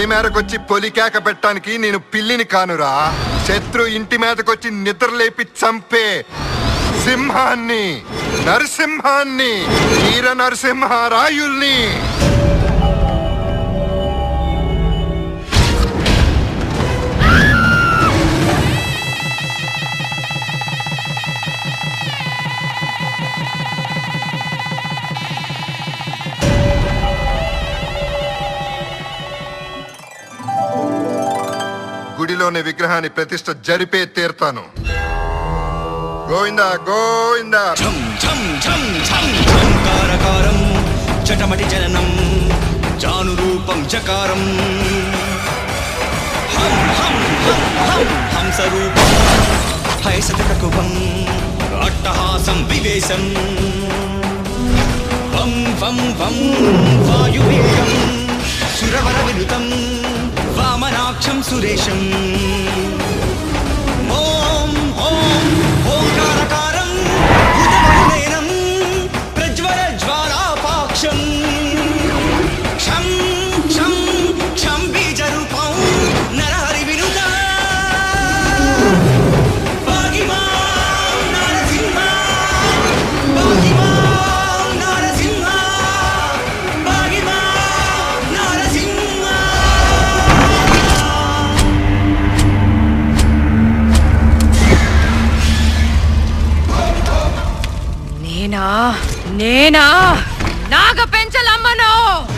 పొలిమేరకొచ్చి పొలికేక పెట్టడానికి నేను పిల్లిని కానురా శత్రు ఇంటి మీదకొచ్చి నిద్ర లేపి చంపే సింహాన్ని నరసింహాన్ని వీర నరసింహారాయుల్ని గుడిలోని విగ్రహాన్ని ప్రతిష్ఠ జరిపే తీరుతాను గోవిందా గోవిందా ఝం ఝం ఝం ఝం ఝంకారకారం చటమటి జననం జానురూపం చకారం హం హం హం హం హంసరూపం హయసతకకువం అట్టహాసం వివేశం వం వం వం వాయువేగం సురవర వినుతం వామనాక్షం సురేశం ఓం ఓం ఓంకారకారం ఉదమనేనం ప్రజ్వల జ్వాలాపాక్షం క్షం క్షం క్షం బీజరూపం నరహరి వినుత పాగిమాం నరసింహ పాగిమాం నరసింహ పాగిమాం నరసింహ నేనా నేనా నాగ పెంచలమ్మను